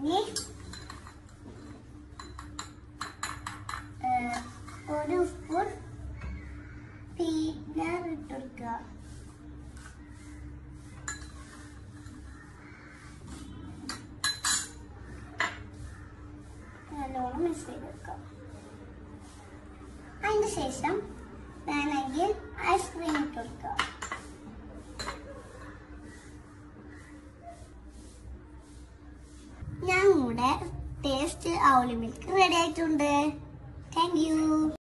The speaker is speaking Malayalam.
ഇനി ഏ, ഒരു സ്പൂൺ പീനർ ഇട്ട് കൊടുക്കുക നല്ലോണം മിക്സ് ചെയ്ത് വെക്കാം അതിന് ശേഷം വേണമെങ്കിൽ ഐസ്ക്രീം ഇട്ട് കൊടുക്കുക ഞങ്ങളുടെ ടേസ്റ്റ് ഔലി മിൽക്ക് റെഡി ആയിട്ടുണ്ട് താങ്ക് യു